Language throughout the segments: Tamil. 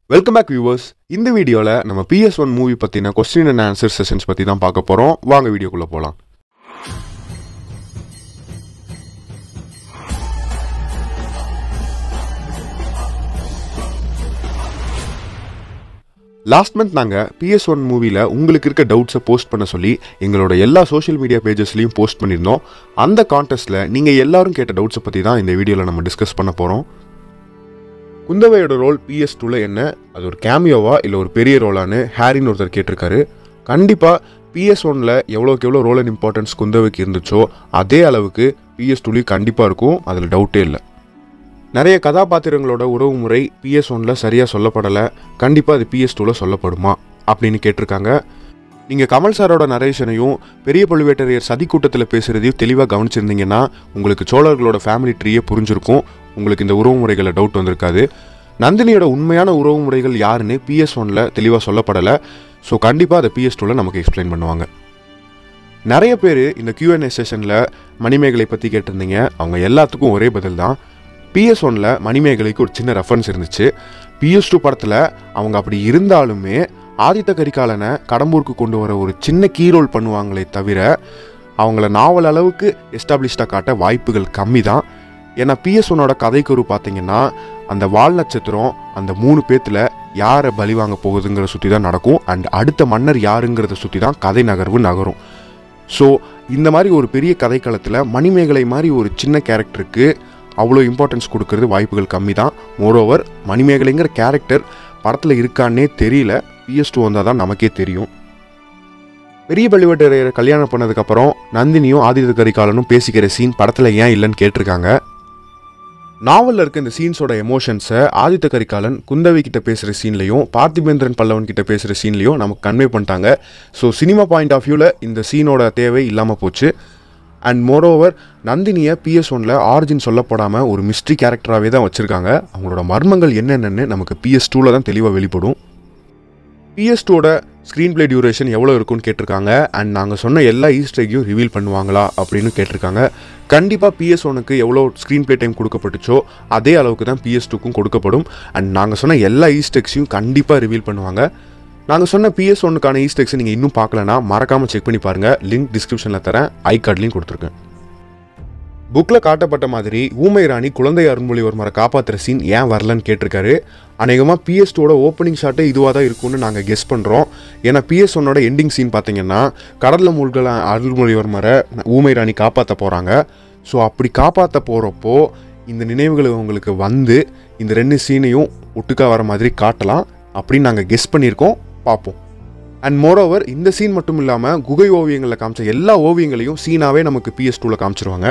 வெல்கம் பேக் வியூவர்ஸ் இந்த வீடியோவில் நம்ம பிஎஸ் ஒன் மூவி பற்றின கொஸ்டின் அண்ட் ஆன்சர் செஷன்ஸ் பற்றி தான் பார்க்க போகிறோம் வாங்க வீடியோக்குள்ளே போகலாம் லாஸ்ட் மந்த் நாங்கள் பிஎஸ் ஒன் மூவியில் உங்களுக்கு இருக்க டவுட்ஸை போஸ்ட் பண்ண சொல்லி எங்களோட எல்லா சோஷியல் மீடியா பேஜஸ்லையும் போஸ்ட் பண்ணியிருந்தோம் அந்த கான்டெஸ்ட்டில் நீங்கள் எல்லாரும் கேட்ட டவுட்ஸை பற்றி தான் இந்த வீடியோவில் நம்ம டிஸ்கஸ் பண்ண போகிறோம் குந்தவையோட ரோல் பிஎஸ் டூவில் என்ன அது ஒரு கேமியோவா இல்லை ஒரு பெரிய ரோலான்னு ஹாரின்னு ஒருத்தர் கேட்டிருக்காரு கண்டிப்பாக பிஎஸ் ஒனில் எவ்வளோக்கு எவ்வளோ ரோல் அண்ட் இம்பார்ட்டன்ஸ் குந்தவைக்கு இருந்துச்சோ அதே அளவுக்கு பிஎஸ் டூலையும் கண்டிப்பாக இருக்கும் அதில் டவுட்டே இல்லை நிறைய கதாபாத்திரங்களோட உறவு முறை பிஎஸ் ஒனில் சரியாக சொல்லப்படலை கண்டிப்பாக அது பிஎஸ் டூவில் சொல்லப்படுமா அப்படின்னு கேட்டிருக்காங்க நீங்கள் கமல் சாரோட நரேஷனையும் பெரிய பழுவேட்டரையர் சதி கூட்டத்தில் பேசுகிறதையும் தெளிவாக கவனிச்சிருந்தீங்கன்னா உங்களுக்கு சோழர்களோட ஃபேமிலி ட்ரீயே புரிஞ்சிருக்கும் உங்களுக்கு இந்த உறவு முறைகளில் டவுட் வந்திருக்காது நந்தினியோட உண்மையான உறவு முறைகள் யாருன்னு பிஎஸ் ஒனில் தெளிவாக சொல்லப்படலை ஸோ கண்டிப்பாக அதை பிஎஸ் டூவில் நமக்கு எக்ஸ்பிளைன் பண்ணுவாங்க நிறைய பேர் இந்த கியூஎன்ஏ செஷனில் மணிமேகலை பற்றி கேட்டிருந்தீங்க அவங்க எல்லாத்துக்கும் ஒரே பதில் தான் பிஎஸ் ஒனில் மணிமேகலைக்கு ஒரு சின்ன ரெஃபரன்ஸ் இருந்துச்சு பிஎஸ் டூ படத்தில் அவங்க அப்படி இருந்தாலுமே ஆதித்த கரிகாலனை கடம்பூருக்கு கொண்டு வர ஒரு சின்ன கீ ரோல் பண்ணுவாங்களே தவிர அவங்கள நாவல் அளவுக்கு எஸ்டாப்ளிஷ்டாக காட்ட வாய்ப்புகள் கம்மி தான் ஏன்னா பிஎஸ் ஒன்னோட கதைக்குரு பார்த்தீங்கன்னா அந்த வால் நட்சத்திரம் அந்த மூணு பேத்தில் யாரை பலி வாங்க போகுதுங்கிற சுற்றி தான் நடக்கும் அண்ட் அடுத்த மன்னர் யாருங்கிறத சுற்றி தான் கதை நகர்வு நகரும் ஸோ இந்த மாதிரி ஒரு பெரிய கதைக்களத்தில் மணிமேகலை மாதிரி ஒரு சின்ன கேரக்டருக்கு அவ்வளோ இம்பார்ட்டன்ஸ் கொடுக்கறது வாய்ப்புகள் கம்மி தான் மோரோவர் மணிமேகலைங்கிற கேரக்டர் படத்தில் இருக்கான்னே தெரியல பிஎஸ் டூ வந்தால் தான் நமக்கே தெரியும் பெரிய பள்ளிவட்டரையரை கல்யாணம் பண்ணதுக்கப்புறம் நந்தினியும் ஆதித்த கரிகாலனும் பேசிக்கிற சீன் படத்தில் ஏன் இல்லைன்னு கேட்டிருக்காங்க நாவலில் இருக்க இந்த சீன்ஸோட எமோஷன்ஸை ஆதித்த கரிகாலன் குந்தவை கிட்ட பேசுகிற சீன்லையும் பார்த்திபேந்திரன் பல்லவன் கிட்ட பேசுகிற சீன்லையும் நமக்கு கன்வே பண்ணிட்டாங்க ஸோ சினிமா பாயிண்ட் ஆஃப் வியூவில் இந்த சீனோட தேவை இல்லாமல் போச்சு அண்ட் மோரோவர் நந்தினியை பிஎஸ் ஒனில் ஆரிஜின் சொல்லப்படாமல் ஒரு மிஸ்ட்ரி கேரக்டராகவே தான் வச்சுருக்காங்க அவங்களோட மர்மங்கள் என்னென்னு நமக்கு பிஎஸ் டூவில் தான் தெளிவாக வெளிப்படும் பிஎஸ் டூவோட ஸ்க்ரீன் பிளே டியூரேஷன் எவ்வளோ இருக்குன்னு கேட்டிருக்காங்க அண்ட் நாங்கள் சொன்ன எல்லா ஈஸ்டரையும் ரிவீல் பண்ணுவாங்களா அப்படின்னு கேட்டிருக்காங்க கண்டிப்பாக பிஎஸ் ஒனுக்கு எவ்வளோ ஸ்க்ரீன் பிளே டைம் கொடுக்கப்பட்டுச்சோ அதே அளவுக்கு தான் பிஎஸ் டூக்கும் கொடுக்கப்படும் அண்ட் நாங்கள் சொன்ன எல்லா ஈஸ்டெக்ஸையும் கண்டிப்பாக ரிவீல் பண்ணுவாங்க நாங்கள் சொன்ன பிஎஸ் ஒன்னுக்கான ஈஸ்டெக்ஸ் நீங்கள் இன்னும் பார்க்கலனா மறக்காமல் செக் பண்ணி பாருங்கள் லிங்க் டிஸ்கிரிப்ஷனில் தரேன் ஐ கார்ட்லையும் கொடுத்துருக்கேன் புக்கில் காட்டப்பட்ட மாதிரி ஊமை ராணி குழந்தை அருண்மொழிவர்மரை காப்பாற்றுற சீன் ஏன் வரலன்னு கேட்டிருக்காரு அநேகமாக பிஎஸ் டூவோட ஓப்பனிங் ஷாட்டே இதுவாக தான் இருக்கும்னு நாங்கள் கெஸ் பண்ணுறோம் ஏன்னா பிஎஸ் ஒன்னோட எண்டிங் சீன் பார்த்தீங்கன்னா கடலில் மூழ்கல அருள்மொழிவர்மரை ஊமை ராணி காப்பாற்ற போகிறாங்க ஸோ அப்படி காப்பாற்ற போகிறப்போ இந்த நினைவுகள் உங்களுக்கு வந்து இந்த ரெண்டு சீனையும் ஒட்டுக்கா வர மாதிரி காட்டலாம் அப்படின்னு நாங்கள் கெஸ் பண்ணியிருக்கோம் பார்ப்போம் அண்ட் மோரோவர் இந்த சீன் மட்டும் இல்லாமல் குகை ஓவியங்களில் காமிச்ச எல்லா ஓவியங்களையும் சீனாவே நமக்கு பிஎஸ் டூவில் காமிச்சிருவாங்க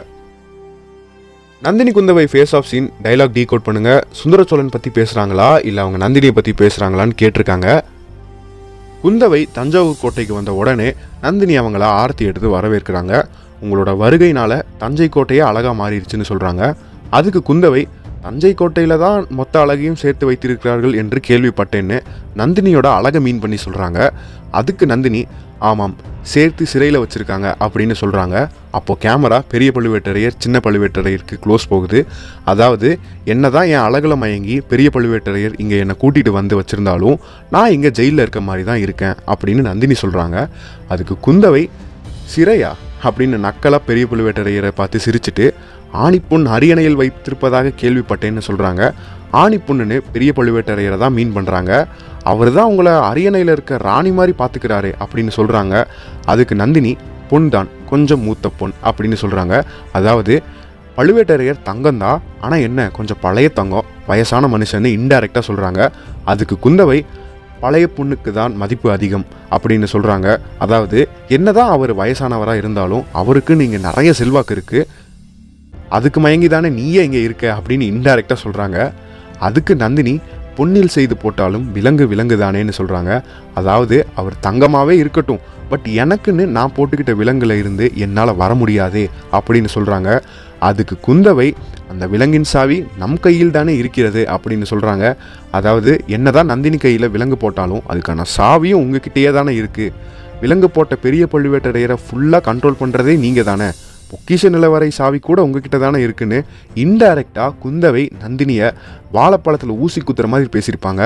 Nandini Kundavai face off scene dialogue decode பண்ணுங்க சுந்தர சோழன் பற்றி பேசுகிறாங்களா இல்லை அவங்க நந்தினியை பற்றி பேசுகிறாங்களான்னு கேட்டிருக்காங்க குந்தவை தஞ்சாவூர் கோட்டைக்கு வந்த உடனே நந்தினி அவங்கள ஆரத்தி எடுத்து வரவேற்கிறாங்க உங்களோட வருகைனால தஞ்சை கோட்டையே அழகாக மாறிடுச்சுன்னு சொல்கிறாங்க அதுக்கு குந்தவை தஞ்சை கோட்டையில் தான் மொத்த அழகையும் சேர்த்து வைத்திருக்கிறார்கள் என்று கேள்விப்பட்டேன்னு நந்தினியோட அழகை மீன் பண்ணி சொல்கிறாங்க அதுக்கு நந்தினி ஆமாம் சேர்த்து சிறையில் வச்சுருக்காங்க அப்படின்னு சொல்கிறாங்க அப்போது கேமரா பெரிய பழுவேட்டரையர் சின்ன பழுவேட்டரையருக்கு க்ளோஸ் போகுது அதாவது என்ன தான் என் அழகில் மயங்கி பெரிய பழுவேட்டரையர் இங்கே என்னை கூட்டிகிட்டு வந்து வச்சுருந்தாலும் நான் இங்கே ஜெயிலில் இருக்க மாதிரி தான் இருக்கேன் அப்படின்னு நந்தினி சொல்கிறாங்க அதுக்கு குந்தவை சிறையா அப்படின்னு நக்கலாக பெரிய பழுவேட்டரையரை பார்த்து சிரிச்சிட்டு ஆணிப்புண் அரியணையில் வைத்திருப்பதாக கேள்விப்பட்டேன்னு சொல்கிறாங்க ஆணிப்புண்ணுன்னு பெரிய பழுவேட்டரையரை தான் மீன் பண்ணுறாங்க அவர் தான் உங்களை அரியணையில் இருக்க ராணி மாதிரி பார்த்துக்கிறாரு அப்படின்னு சொல்கிறாங்க அதுக்கு நந்தினி பொன் தான் கொஞ்சம் மூத்த பொன் அப்படின்னு சொல்கிறாங்க அதாவது பழுவேட்டரையர் தங்கம் தான் ஆனால் என்ன கொஞ்சம் பழைய தங்கம் வயசான மனுஷன்னு இன்டைரக்டாக சொல்கிறாங்க அதுக்கு குந்தவை பழைய பொண்ணுக்கு தான் மதிப்பு அதிகம் அப்படின்னு சொல்கிறாங்க அதாவது என்னதான் அவர் வயசானவராக இருந்தாலும் அவருக்கு நீங்கள் நிறைய செல்வாக்கு இருக்குது அதுக்கு மயங்கி தானே நீயே இங்கே இருக்க அப்படின்னு இன்டைரக்டாக சொல்கிறாங்க அதுக்கு நந்தினி பொன்னில் செய்து போட்டாலும் விலங்கு விலங்கு தானேன்னு சொல்கிறாங்க அதாவது அவர் தங்கமாகவே இருக்கட்டும் பட் எனக்குன்னு நான் போட்டுக்கிட்ட விலங்குல இருந்து என்னால் வர முடியாதே அப்படின்னு சொல்கிறாங்க அதுக்கு குந்தவை அந்த விலங்கின் சாவி நம் கையில் தானே இருக்கிறது அப்படின்னு சொல்கிறாங்க அதாவது என்னதான் நந்தினி கையில் விலங்கு போட்டாலும் அதுக்கான சாவியும் உங்ககிட்டயே தானே இருக்குது விலங்கு போட்ட பெரிய பழுவேட்டரையரை ஃபுல்லாக கண்ட்ரோல் பண்ணுறதே நீங்கள் தானே பொக்கிஷ நிலவரை சாவி கூட உங்ககிட்ட தானே இருக்குன்னு இன்டைரக்டாக குந்தவை நந்தினியை வாழைப்பழத்தில் ஊசி குத்துற மாதிரி பேசியிருப்பாங்க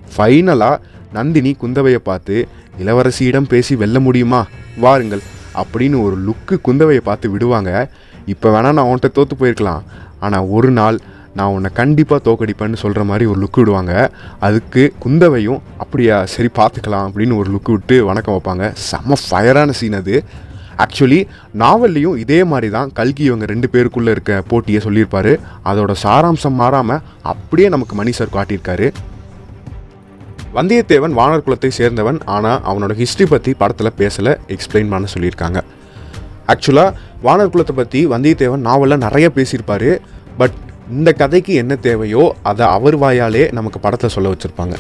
ஃபைனலாக நந்தினி குந்தவையை பார்த்து இளவரசியிடம் பேசி வெல்ல முடியுமா வாருங்கள் அப்படின்னு ஒரு லுக்கு குந்தவையை பார்த்து விடுவாங்க இப்போ வேணால் நான் உன்கிட்ட தோற்று போயிருக்கலாம் ஆனால் ஒரு நாள் நான் உன்னை கண்டிப்பாக தோக்கடிப்பேன்னு சொல்கிற மாதிரி ஒரு லுக்கு விடுவாங்க அதுக்கு குந்தவையும் அப்படியா சரி பார்த்துக்கலாம் அப்படின்னு ஒரு லுக்கு விட்டு வணக்கம் வைப்பாங்க செம்ம ஃபயரான சீன் அது ஆக்சுவலி நாவல்லையும் இதே மாதிரி தான் கல்கி இவங்க ரெண்டு பேருக்குள்ளே இருக்க போட்டியை சொல்லியிருப்பாரு அதோட சாராம்சம் மாறாமல் அப்படியே நமக்கு மணி சார் காட்டியிருக்காரு வந்தியத்தேவன் வானர் குலத்தை சேர்ந்தவன் ஆனால் அவனோட ஹிஸ்ட்ரி பற்றி படத்தில் பேசலை எக்ஸ்பிளைன் பண்ண சொல்லியிருக்காங்க ஆக்சுவலாக வானர் குலத்தை பற்றி வந்தியத்தேவன் நாவலில் நிறைய பேசியிருப்பாரு பட் இந்த கதைக்கு என்ன தேவையோ அதை அவர் வாயாலே நமக்கு படத்தில் சொல்ல வச்சுருப்பாங்க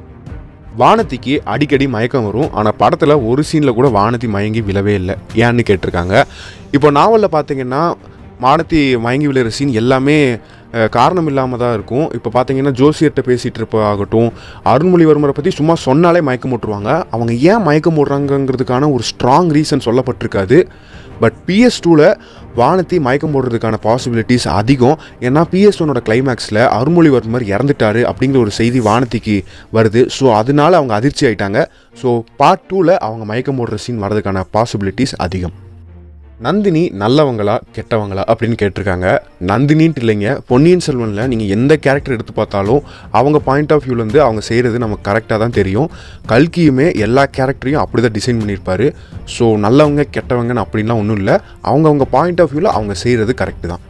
வானதிக்கு அடிக்கடி மயக்கம் வரும் ஆனால் படத்தில் ஒரு சீனில் கூட வானதி மயங்கி விழவே இல்லை ஏன்னு கேட்டிருக்காங்க இப்போ நாவலில் பார்த்தீங்கன்னா வானதி மயங்கி விழுற சீன் எல்லாமே அஹ், காரணம் இல்லாமல் தான் இருக்கும் இப்போ பார்த்தீங்கன்னா ஜோசியர்கிட்ட பேசிகிட்டு இருப்ப ஆகட்டும் அருண்மொழிவர்மரை பற்றி சும்மா சொன்னாலே மயக்கம் போட்டுருவாங்க அவங்க ஏன் மயக்கம் போடுறாங்கங்கிறதுக்கான ஒரு ஸ்ட்ராங் ரீசன் சொல்லப்பட்டிருக்காது பட் பிஎஸ் டூவில் வானதி மயக்கம் போடுறதுக்கான பாசிபிலிட்டிஸ் அதிகம் ஏன்னா பிஎஸ் ஒனோட கிளைமேக்ஸில் அருள்மொழிவர்மர் இறந்துட்டாரு அப்படிங்கிற ஒரு செய்தி வானதிக்கு வருது ஸோ அதனால அவங்க அதிர்ச்சி ஆயிட்டாங்க ஸோ பார்ட் டூவில் அவங்க மயக்கம் போடுற சீன் வரதுக்கான பாசிபிலிட்டிஸ் அதிகம் நந்தினி நல்லவங்களா கெட்டவங்களா அப்படின்னு கேட்டிருக்காங்க நந்தினின்ட்டு இல்லைங்க பொன்னியின் செல்வனில் நீங்கள் எந்த கேரக்டர் எடுத்து பார்த்தாலும் அவங்க பாயிண்ட் ஆஃப் வியூலேருந்து அவங்க செய்கிறது நமக்கு கரெக்டாக தான் தெரியும் கல்கியுமே எல்லா கேரக்டரையும் அப்படி தான் டிசைன் பண்ணியிருப்பாரு ஸோ நல்லவங்க கெட்டவங்கன்னு அப்படின்லாம் ஒன்றும் இல்லை அவங்கவுங்க பாயிண்ட் ஆஃப் வியூவில் அவங்க செய்கிறது கரெக்டு தான்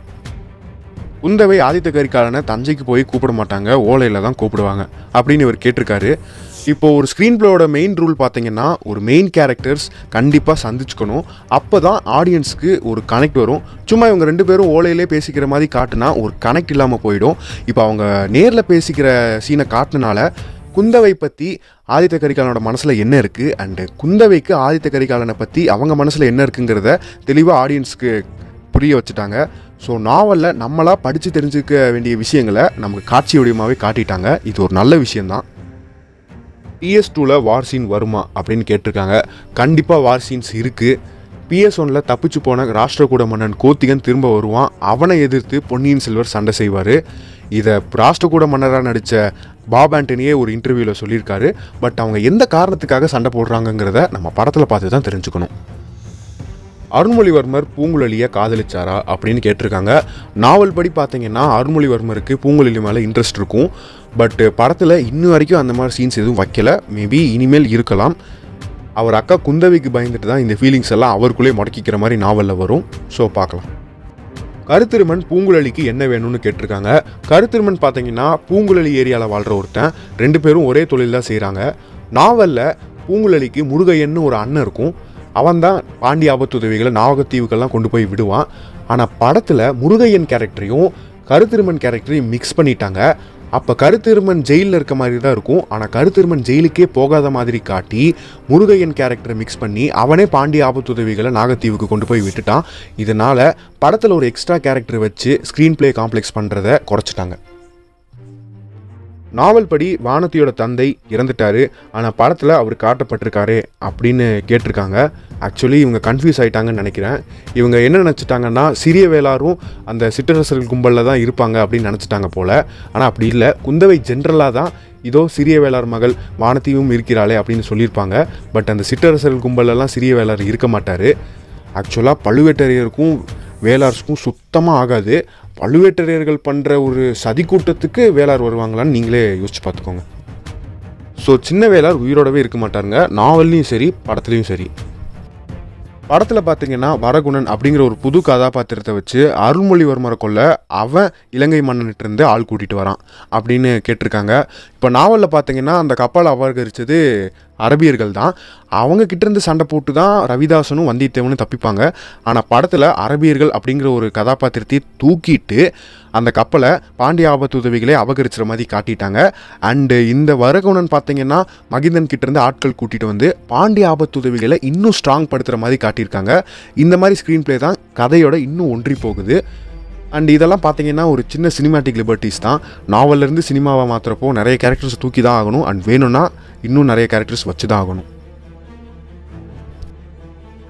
குந்தவை ஆதித்த கரிகாலனை தஞ்சைக்கு போய் கூப்பிட மாட்டாங்க ஓலையில் தான் கூப்பிடுவாங்க அப்படின்னு இவர் கேட்டிருக்காரு இப்போ ஒரு ஸ்க்ரீன் பிளேயோட மெயின் ரூல் பார்த்தீங்கன்னா ஒரு மெயின் கேரக்டர்ஸ் கண்டிப்பாக சந்திச்சுக்கணும் அப்போ தான் ஆடியன்ஸ்க்கு ஒரு கனெக்ட் வரும் சும்மா இவங்க ரெண்டு பேரும் ஓலையிலே பேசிக்கிற மாதிரி காட்டுனா ஒரு கனெக்ட் இல்லாமல் போயிடும் இப்போ அவங்க நேரில் பேசிக்கிற சீனை காட்டுனால குந்தவை பற்றி ஆதித்த கரிகாலனோட மனசில் என்ன இருக்குது அண்டு குந்தவைக்கு ஆதித்த கரிகாலனை பற்றி அவங்க மனசில் என்ன இருக்குங்கிறத தெளிவாக ஆடியன்ஸ்க்கு புரிய வச்சுட்டாங்க ஸோ நாவலில் நம்மளாக படித்து தெரிஞ்சுக்க வேண்டிய விஷயங்களை நமக்கு காட்சி வடிவமாகவே காட்டிட்டாங்க இது ஒரு நல்ல விஷயந்தான் பிஎஸ் டூவில் வார் சீன் வருமா அப்படின்னு கேட்டிருக்காங்க கண்டிப்பாக வார் சீன்ஸ் இருக்குது பிஎஸ் ஒனில் தப்பிச்சு போன ராஷ்டிரகூட மன்னன் கோத்திகன் திரும்ப வருவான் அவனை எதிர்த்து பொன்னியின் செல்வர் சண்டை செய்வார் இதை ராஷ்டிரகூட மன்னராக நடித்த பாப் ஆண்டனியே ஒரு இன்டர்வியூவில் சொல்லியிருக்காரு பட் அவங்க எந்த காரணத்துக்காக சண்டை போடுறாங்கங்கிறத நம்ம படத்தில் பார்த்து தான் தெரிஞ்சுக்கணும் அருண்மொழிவர்மர் பூங்குழலியை காதலிச்சாரா அப்படின்னு கேட்டிருக்காங்க நாவல் படி பார்த்தீங்கன்னா அருண்மொழிவர்மருக்கு பூங்குழலி மேலே இன்ட்ரெஸ்ட் இருக்கும் பட் படத்தில் இன்னும் வரைக்கும் அந்த மாதிரி சீன்ஸ் எதுவும் வைக்கல மேபி இனிமேல் இருக்கலாம் அவர் அக்கா குந்தவிக்கு பயந்துட்டு தான் இந்த ஃபீலிங்ஸ் எல்லாம் அவருக்குள்ளே முடக்கிக்கிற மாதிரி நாவலில் வரும் ஸோ பார்க்கலாம் கருத்திருமன் பூங்குழலிக்கு என்ன வேணும்னு கேட்டிருக்காங்க கருத்திருமன் பார்த்தீங்கன்னா பூங்குழலி ஏரியாவில் வாழ்கிற ஒருத்தன் ரெண்டு பேரும் ஒரே தொழில் தான் செய்கிறாங்க நாவலில் பூங்குழலிக்கு முருகையன்னு ஒரு அண்ணன் இருக்கும் அவன் தான் பாண்டி ஆபத்துதவிகளை நாவகத்தீவுக்கெல்லாம் கொண்டு போய் விடுவான் ஆனால் படத்தில் முருகையன் கேரக்டரையும் கருத்திருமன் கேரக்டரையும் மிக்ஸ் பண்ணிட்டாங்க அப்போ கருத்திருமன் ஜெயிலில் இருக்க மாதிரி தான் இருக்கும் ஆனால் கருத்திருமன் ஜெயிலுக்கே போகாத மாதிரி காட்டி முருகையன் கேரக்டரை மிக்ஸ் பண்ணி அவனே பாண்டி ஆபத்துதவிகளை நாகத்தீவுக்கு கொண்டு போய் விட்டுட்டான் இதனால் படத்தில் ஒரு எக்ஸ்ட்ரா கேரக்டர் வச்சு ஸ்க்ரீன் ப்ளே காம்ப்ளெக்ஸ் பண்ணுறத குறைச்சிட்டாங்க நாவல் படி வானதியோட தந்தை இறந்துட்டாரு ஆனால் படத்தில் அவர் காட்டப்பட்டிருக்காரே அப்படின்னு கேட்டிருக்காங்க ஆக்சுவலி இவங்க கன்ஃபியூஸ் ஆயிட்டாங்கன்னு நினைக்கிறேன் இவங்க என்ன நினச்சிட்டாங்கன்னா சிறிய வேளாரும் அந்த சிற்றரசர்கள் கும்பலில் தான் இருப்பாங்க அப்படின்னு நினச்சிட்டாங்க போல் ஆனால் அப்படி இல்லை குந்தவை ஜென்ரலாக தான் இதோ சிறிய வேளார் மகள் வானதியும் இருக்கிறாளே அப்படின்னு சொல்லியிருப்பாங்க பட் அந்த சிற்றரசர்கள் கும்பலெல்லாம் சிறிய வேளார் இருக்க மாட்டார் ஆக்சுவலாக பழுவேட்டரையருக்கும் வேளார்ஸ்க்கும் சுத்தமாக ஆகாது பழுவேட்டரையர்கள் பண்ணுற ஒரு சதி கூட்டத்துக்கு வேளார் வருவாங்களான்னு நீங்களே யோசிச்சு பார்த்துக்கோங்க ஸோ சின்ன வேளார் உயிரோடவே இருக்க மாட்டாருங்க நாவல்லையும் சரி படத்துலையும் சரி படத்தில் பார்த்தீங்கன்னா வரகுணன் அப்படிங்கிற ஒரு புது கதாபாத்திரத்தை வச்சு அருள்மொழிவர்மரை கொல்ல அவன் இலங்கை மன்னன்கிட்ட இருந்து ஆள் கூட்டிகிட்டு வரான் அப்படின்னு கேட்டிருக்காங்க இப்போ நாவலில் பார்த்தீங்கன்னா அந்த கப்பலை அபகரித்தது அரபியர்கள் தான் அவங்க கிட்டேருந்து சண்டை போட்டு தான் ரவிதாசனும் வந்தியத்தேவனும் தப்பிப்பாங்க ஆனால் படத்தில் அரபியர்கள் அப்படிங்கிற ஒரு கதாபாத்திரத்தை தூக்கிட்டு அந்த கப்பலை பாண்டிய ஆபத்து உதவிகளே அபகரிச்சுற மாதிரி காட்டிட்டாங்க அண்டு இந்த வரகுணன் பார்த்தீங்கன்னா மகிந்தன் கிட்டேருந்து ஆட்கள் கூட்டிகிட்டு வந்து பாண்டிய ஆபத்து உதவிகளை இன்னும் ஸ்ட்ராங் படுத்துகிற மாதிரி காட்டியிருக்காங்க இந்த மாதிரி ஸ்க்ரீன் ப்ளே தான் கதையோட இன்னும் ஒன்றி போகுது அண்ட் இதெல்லாம் பார்த்தீங்கன்னா ஒரு சின்ன சினிமாட்டிக் லிபர்ட்டிஸ் தான் நாவல்லேருந்து சினிமாவை மாற்றுறப்போ நிறைய கேரக்டர்ஸ் தூக்கி தான் ஆகணும் அண்ட் வேணும்னா இன்னும் நிறைய கேரக்டர்ஸ் வச்சு தான் ஆகணும்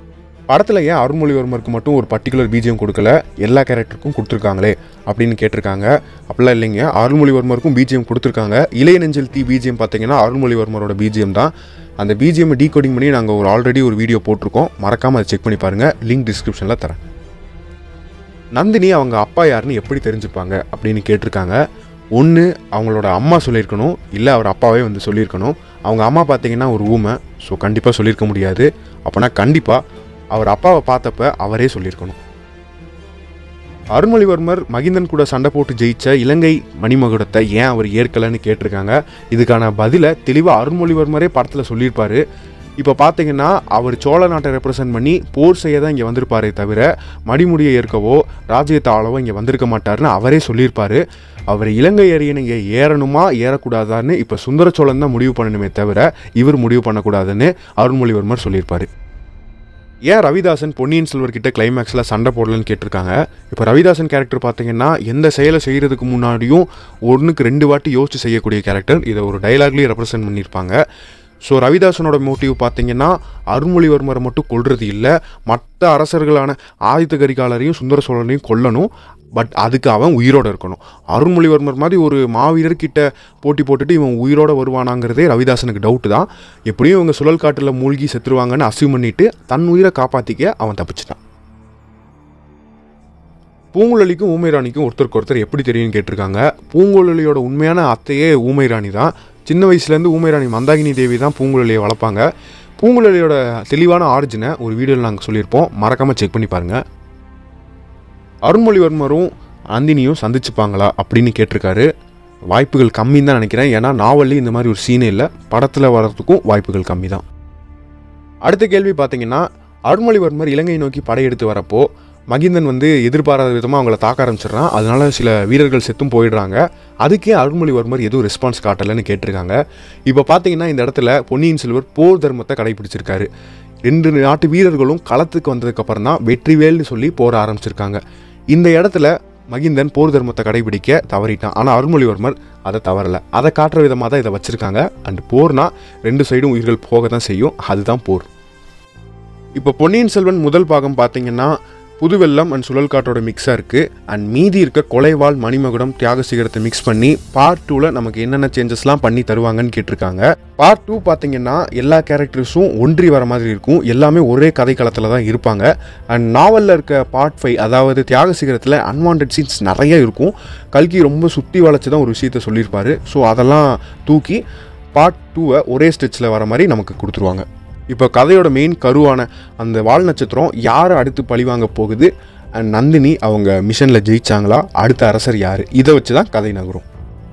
படத்தில் ஏன் அருள்மொழிவர்மருக்கு மட்டும் ஒரு பர்டிகுலர் பிஜிஎம் கொடுக்கல எல்லா கேரக்டருக்கும் கொடுத்துருக்காங்களே அப்படின்னு கேட்டிருக்காங்க அப்படிலாம் இல்லைங்க அருள்மொழிவர்மருக்கும் பிஜிஎம் கொடுத்துருக்காங்க இளைய நெஞ்சில் தீ பிஜிஎம் பார்த்தீங்கன்னா அருள்மொழிவர்மரோட பிஜிஎம் தான் அந்த பிஜிஎம் டீகோடிங் பண்ணி நாங்கள் ஒரு ஆல்ரெடி ஒரு வீடியோ போட்டிருக்கோம் மறக்காமல் அதை செக் பண்ணி பாருங்கள் லிங்க் டிஸ்கிரிப்ஷனில் தரேன் நந்தினி அவங்க அப்பா யாருன்னு எப்படி தெரிஞ்சுப்பாங்க அப்படின்னு கேட்டிருக்காங்க ஒன்று அவங்களோட அம்மா சொல்லியிருக்கணும் இல்லை அவர் அப்பாவே வந்து சொல்லியிருக்கணும் அவங்க அம்மா பார்த்தீங்கன்னா ஒரு ஊமை ஸோ கண்டிப்பாக சொல்லியிருக்க முடியாது அப்போனா கண்டிப்பாக அவர் அப்பாவை பார்த்தப்ப அவரே சொல்லியிருக்கணும் அருள்மொழிவர்மர் மகிந்தன் கூட சண்டை போட்டு ஜெயிச்ச இலங்கை மணிமகுடத்தை ஏன் அவர் ஏற்கலைன்னு கேட்டிருக்காங்க இதுக்கான பதிலை தெளிவாக அருள்மொழிவர்மரே படத்தில் சொல்லியிருப்பாரு இப்போ பார்த்தீங்கன்னா அவர் சோழ நாட்டை ரெப்ரசன்ட் பண்ணி போர் செய்ய தான் இங்கே வந்திருப்பாரே தவிர மடிமுடியை ஏற்கவோ ராஜ்யத்தை ஆளவோ இங்கே வந்திருக்க மாட்டாருன்னு அவரே சொல்லியிருப்பாரு அவர் இலங்கை அரியணை இங்கே ஏறணுமா ஏறக்கூடாதான்னு இப்போ சுந்தர சோழன் தான் முடிவு பண்ணணுமே தவிர இவர் முடிவு பண்ணக்கூடாதுன்னு அருள்மொழிவர்மர் சொல்லியிருப்பாரு ஏன் ரவிதாசன் பொன்னியின் செல்வர் கிட்ட கிளைமேக்ஸில் சண்டை போடலன்னு கேட்டிருக்காங்க இப்போ ரவிதாசன் கேரக்டர் பார்த்தீங்கன்னா எந்த செயலை செய்கிறதுக்கு முன்னாடியும் ஒன்றுக்கு ரெண்டு வாட்டி யோசிச்சு செய்யக்கூடிய கேரக்டர் இதை ஒரு டைலாக்லேயே ரெப்ரசென்ட் பண்ணியிருப்பாங்க ஸோ ரவிதாசனோட மோட்டிவ் பார்த்தீங்கன்னா அருள்மொழிவர்மரை மட்டும் கொல்றது இல்லை மற்ற அரசர்களான ஆதித்த கரிகாலரையும் சுந்தர சோழனையும் கொல்லணும் பட் அதுக்கு அவன் உயிரோட இருக்கணும் அருள்மொழிவர்மர் மாதிரி ஒரு மாவீரர்கிட்ட போட்டி போட்டுட்டு இவன் உயிரோட வருவானாங்கிறதே ரவிதாசனுக்கு டவுட்டு தான் எப்படியும் இவங்க சுழல் காட்டில் மூழ்கி செத்துருவாங்கன்னு அசியூம் பண்ணிட்டு தன் உயிரை காப்பாற்றிக்க அவன் தப்பிச்சிட்டான் பூங்குழலிக்கும் ஊமைராணிக்கும் ஒருத்தருக்கு ஒருத்தர் எப்படி தெரியும்னு கேட்டிருக்காங்க பூங்குழலியோட உண்மையான அத்தையே ஊமைராணி தான் சின்ன வயசுலேருந்து ஊமைராணி மந்தாகினி தேவி தான் பூங்குழலியை வளர்ப்பாங்க பூங்குழலியோட தெளிவான ஆரிஜினை ஒரு வீடியோவில் நாங்கள் சொல்லியிருப்போம் மறக்காமல் செக் பண்ணி பாருங்கள் அருண்மொழிவர்மரும் நந்தினியும் சந்திச்சுப்பாங்களா அப்படின்னு கேட்டிருக்காரு வாய்ப்புகள் கம்மின்னு தான் நினைக்கிறேன் ஏன்னா நாவல்லே இந்த மாதிரி ஒரு சீனே இல்லை படத்தில் வர்றதுக்கும் வாய்ப்புகள் கம்மி தான் அடுத்த கேள்வி பார்த்தீங்கன்னா அருண்மொழிவர்மர் இலங்கை நோக்கி படையெடுத்து வரப்போ மகிந்தன் வந்து எதிர்பாராத விதமாக அவங்கள தாக்க ஆரம்பிச்சிடுறான் அதனால சில வீரர்கள் செத்தும் போயிடுறாங்க அதுக்கே அருள்மொழிவர்மர் எதுவும் ரெஸ்பான்ஸ் காட்டலைன்னு கேட்டிருக்காங்க இப்போ பார்த்தீங்கன்னா இந்த இடத்துல பொன்னியின் செல்வர் போர் தர்மத்தை கடைபிடிச்சிருக்காரு ரெண்டு நாட்டு வீரர்களும் களத்துக்கு வந்ததுக்கப்புறம் தான் வெற்றிவேல்னு சொல்லி போர ஆரம்பிச்சிருக்காங்க இந்த இடத்துல மகிந்தன் போர் தர்மத்தை கடைபிடிக்க தவறிட்டான் ஆனால் அருள்மொழிவர்மர் அதை தவறலை அதை காட்டுற விதமாக தான் இதை வச்சுருக்காங்க அண்ட் போர்னா ரெண்டு சைடும் உயிர்கள் போக தான் செய்யும் அதுதான் போர் இப்போ பொன்னியின் செல்வன் முதல் பாகம் பார்த்தீங்கன்னா புதுவெல்லம் அண்ட் சுழல் காற்றோட மிக்ஸாக இருக்குது அண்ட் மீதி இருக்க கொலைவாள் மணிமகுடம் தியாக சிகரத்தை மிக்ஸ் பண்ணி பார்ட் டூவில் நமக்கு என்னென்ன சேஞ்சஸ்லாம் பண்ணி தருவாங்கன்னு கேட்டிருக்காங்க பார்ட் டூ பார்த்தீங்கன்னா எல்லா கேரக்டர்ஸும் ஒன்றி வர மாதிரி இருக்கும் எல்லாமே ஒரே கதைக்களத்தில் தான் இருப்பாங்க அண்ட் நாவலில் இருக்க பார்ட் ஃபைவ் அதாவது தியாக சிகரத்தில் அன்வான்ட் சீன்ஸ் நிறைய இருக்கும் கல்கி ரொம்ப சுற்றி வளைச்சு தான் ஒரு விஷயத்த சொல்லியிருப்பாரு ஸோ அதெல்லாம் தூக்கி பார்ட் டூவை ஒரே ஸ்டெச்சில் வர மாதிரி நமக்கு கொடுத்துருவாங்க இப்போ கதையோட மெயின் கருவான அந்த வால் நட்சத்திரம் யாரை அடுத்து பழிவாங்க போகுது அண்ட் நந்தினி அவங்க மிஷனில் ஜெயிச்சாங்களா அடுத்த அரசர் யார் இதை வச்சு தான் கதை நகரும்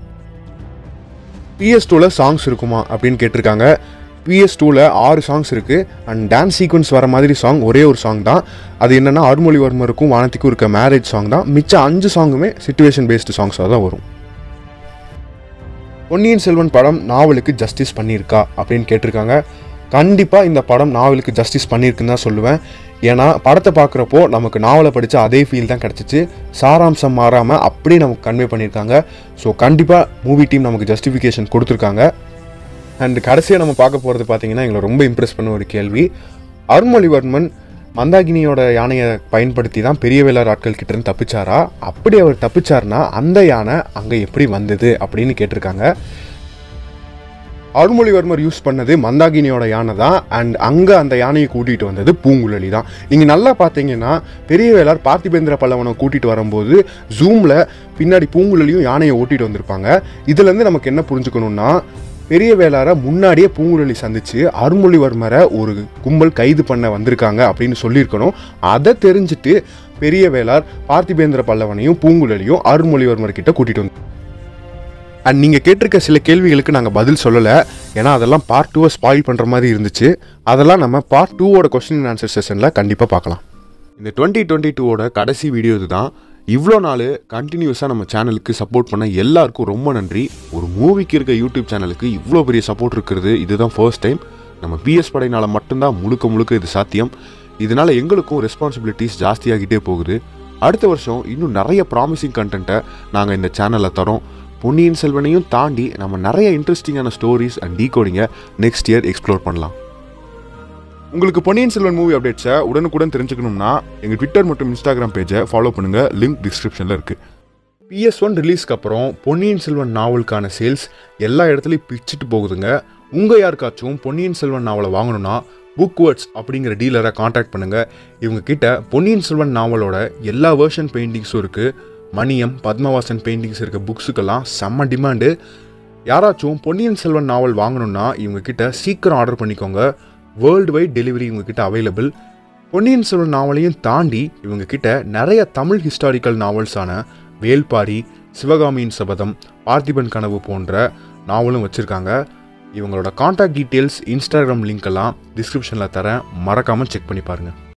பிஎஸ் டூவில் சாங்ஸ் இருக்குமா அப்படின்னு கேட்டிருக்காங்க பிஎஸ் டூவில் ஆறு சாங்ஸ் இருக்குது அண்ட் டான்ஸ் சீக்வன்ஸ் வர மாதிரி சாங் ஒரே ஒரு சாங் தான் அது என்னென்னா அருள்மொழிவர்மருக்கும் வானத்திக்கும் இருக்க மேரேஜ் சாங் தான் மிச்சம் அஞ்சு சாங்குமே சுச்சுவேஷன் பேஸ்டு சாங்ஸாக தான் வரும் பொன்னியின் செல்வன் படம் நாவலுக்கு ஜஸ்டிஸ் பண்ணியிருக்கா அப்படின்னு கேட்டிருக்காங்க கண்டிப்பாக இந்த படம் நாவலுக்கு ஜஸ்டிஸ் பண்ணியிருக்குன்னு தான் சொல்லுவேன் ஏன்னா படத்தை பார்க்குறப்போ நமக்கு நாவலை படித்த அதே ஃபீல் தான் கிடச்சிச்சு சாராம்சம் மாறாமல் அப்படியே நமக்கு கன்வே பண்ணியிருக்காங்க ஸோ கண்டிப்பாக மூவி டீம் நமக்கு ஜஸ்டிஃபிகேஷன் கொடுத்துருக்காங்க அண்ட் கடைசியாக நம்ம பார்க்க போகிறது பார்த்தீங்கன்னா எங்களை ரொம்ப இம்ப்ரெஸ் பண்ண ஒரு கேள்வி அருண்மொழிவர்மன் மந்தாகினியோட யானையை பயன்படுத்தி தான் பெரிய வேளார் ஆட்கள் கிட்ட இருந்து தப்பிச்சாரா அப்படி அவர் தப்பிச்சார்னா அந்த யானை அங்கே எப்படி வந்தது அப்படின்னு கேட்டிருக்காங்க அருள்மொழிவர்மர் யூஸ் பண்ணது மந்தாகினியோட யானை தான் அண்ட் அங்கே அந்த யானையை கூட்டிகிட்டு வந்தது பூங்குழலி தான் நீங்கள் நல்லா பார்த்தீங்கன்னா பெரிய வேளார் பார்த்திபேந்திர பல்லவனை கூட்டிகிட்டு வரும்போது ஜூமில் பின்னாடி பூங்குழலியும் யானையை ஓட்டிகிட்டு வந்திருப்பாங்க இதுலேருந்து நமக்கு என்ன புரிஞ்சுக்கணும்னா பெரிய வேளாரை முன்னாடியே பூங்குழலி சந்திச்சு அருள்மொழிவர்மரை ஒரு கும்பல் கைது பண்ண வந்திருக்காங்க அப்படின்னு சொல்லியிருக்கணும் அதை தெரிஞ்சுட்டு பெரிய வேளார் பார்த்திபேந்திர பல்லவனையும் பூங்குழலியும் அருள்மொழிவர்மர் கிட்ட கூட்டிகிட்டு வந்து அண்ட் நீங்கள் கேட்டிருக்க சில கேள்விகளுக்கு நாங்கள் பதில் சொல்லலை ஏன்னா அதெல்லாம் பார்ட் டூவை ஸ்பாயில் பண்ணுற மாதிரி இருந்துச்சு அதெல்லாம் நம்ம பார்ட் டூவோட கொஸ்டின் ஆன்சர் செஷனில் கண்டிப்பாக பார்க்கலாம் இந்த டுவெண்ட்டி டுவெண்ட்டி டூவோட கடைசி வீடியோ இதுதான் இவ்வளோ நாள் கண்டினியூஸாக நம்ம சேனலுக்கு சப்போர்ட் பண்ண எல்லாருக்கும் ரொம்ப நன்றி ஒரு மூவிக்கு இருக்க யூடியூப் சேனலுக்கு இவ்வளோ பெரிய சப்போர்ட் இருக்கிறது இதுதான் ஃபர்ஸ்ட் டைம் நம்ம பிஎஸ் படையினால் மட்டும்தான் முழுக்க முழுக்க இது சாத்தியம் இதனால் எங்களுக்கும் ரெஸ்பான்சிபிலிட்டிஸ் ஜாஸ்தியாகிட்டே போகுது அடுத்த வருஷம் இன்னும் நிறைய ப்ராமிசிங் கண்டென்ட்டை நாங்கள் இந்த சேனலில் தரோம் பொன்னியின் செல்வனையும் தாண்டி நம்ம நிறைய இன்ட்ரெஸ்டிங்கான ஸ்டோரிஸ் அண்ட் டீகோடிங்கை நெக்ஸ்ட் இயர் எக்ஸ்ப்ளோர் பண்ணலாம் உங்களுக்கு பொன்னியின் செல்வன் மூவி அப்டேட்ஸை உடனுக்குடன் தெரிஞ்சுக்கணும்னா எங்கள் ட்விட்டர் மற்றும் இன்ஸ்டாகிராம் பேஜை ஃபாலோ பண்ணுங்கள் லிங்க் டிஸ்கிரிப்ஷனில் இருக்குது பிஎஸ் ஒன் ரிலீஸ்க்கு அப்புறம் பொன்னியின் செல்வன் நாவலுக்கான சேல்ஸ் எல்லா இடத்துலையும் பிச்சுட்டு போகுதுங்க உங்கள் யாருக்காச்சும் பொன்னியின் செல்வன் நாவலை வாங்கணும்னா புக்வேர்ட்ஸ் அப்படிங்கிற டீலரை காண்டாக்ட் பண்ணுங்கள் இவங்க கிட்ட பொன்னியின் செல்வன் நாவலோட எல்லா வேர்ஷன் பெயிண்டிங்ஸும் இருக்குது மணியம் பத்மவாசன் பெயிண்டிங்ஸ் இருக்க புக்ஸுக்கெல்லாம் செம்ம டிமாண்டு யாராச்சும் பொன்னியின் செல்வன் நாவல் வாங்கணும்னா இவங்க கிட்ட சீக்கிரம் ஆர்டர் பண்ணிக்கோங்க வேர்ல்டு வைட் டெலிவரி இவங்க கிட்ட அவைலபிள் பொன்னியின் செல்வன் நாவலையும் தாண்டி இவங்க கிட்ட நிறைய தமிழ் ஹிஸ்டாரிக்கல் நாவல்ஸான வேல்பாரி சிவகாமியின் சபதம் பார்த்திபன் கனவு போன்ற நாவலும் வச்சுருக்காங்க இவங்களோட காண்டாக்ட் டீட்டெயில்ஸ் இன்ஸ்டாகிராம் லிங்க் எல்லாம் டிஸ்கிரிப்ஷனில் தரேன் மறக்காமல் செக் பண்ணி பாருங்கள்